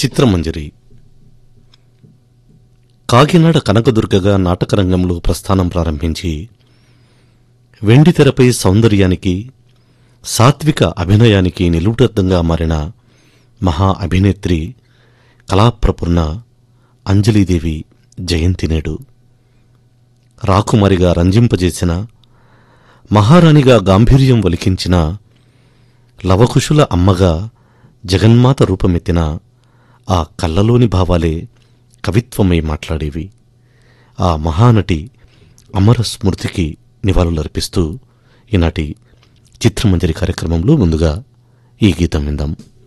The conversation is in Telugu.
చిత్రమంజరి కాకినాడ కనకదుర్గగా నాటకరంగంలో ప్రస్థానం ప్రారంభించి వెండి తెరపై సౌందర్యానికి సాత్విక అభినయానికి నిలువుటద్దంగా మారిన మహా అభినేత్రి కళాప్రపూర్ణ అంజలీదేవి జయంతి నేడు రాకుమారిగా రంజింపజేసిన మహారాణిగా గాంభీర్యం వలికించిన లవకుశుల అమ్మగా జగన్మాత రూపమెత్తిన ఆ కళ్ళలోని భావాలే కవిత్వమై మాట్లాడేవి ఆ మహానటి అమర స్మృతికి నివాళులర్పిస్తూ ఈనాటి చిత్రమంజరి కార్యక్రమంలో ముందుగా ఈ గీతం విందాం